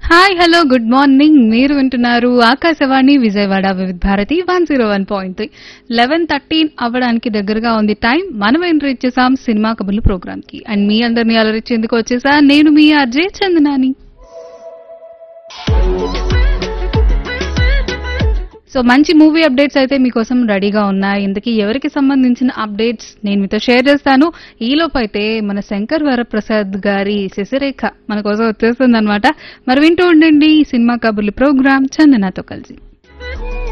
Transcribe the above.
hi hello good morning మీరు వింటున్నారు Akashvani Vijayawada Vividh Bharati one zero one point three eleven thirteen అవ్వడానికి దగ్గరగా ఉంది టైం మనం ఎంటర్ ఇచ్చేసాం సినిమా కబుర్లు ప్రోగ్రామ్ కి అండ్ మీ అందరినీ అలరించేందుకు వచ్చేసా నేను మీ అజయ్ చందనాని సో మంచి మూవీ అప్డేట్స్ అయితే మీకోసం రెడీగా ఉన్నాయి ఇంతకీ ఎవరికి సంబంధించిన అప్డేట్స్ నేను మీతో షేర్ చేస్తాను ఈలోపు అయితే మన శంకర్ వరప్రసాద్ గారి శశిరేఖ మన కోసం వచ్చేస్తుంది అనమాట మరి వింటూ ఉండండి ఈ సినిమా కబుర్లు ప్రోగ్రామ్ చందనతో కలిసి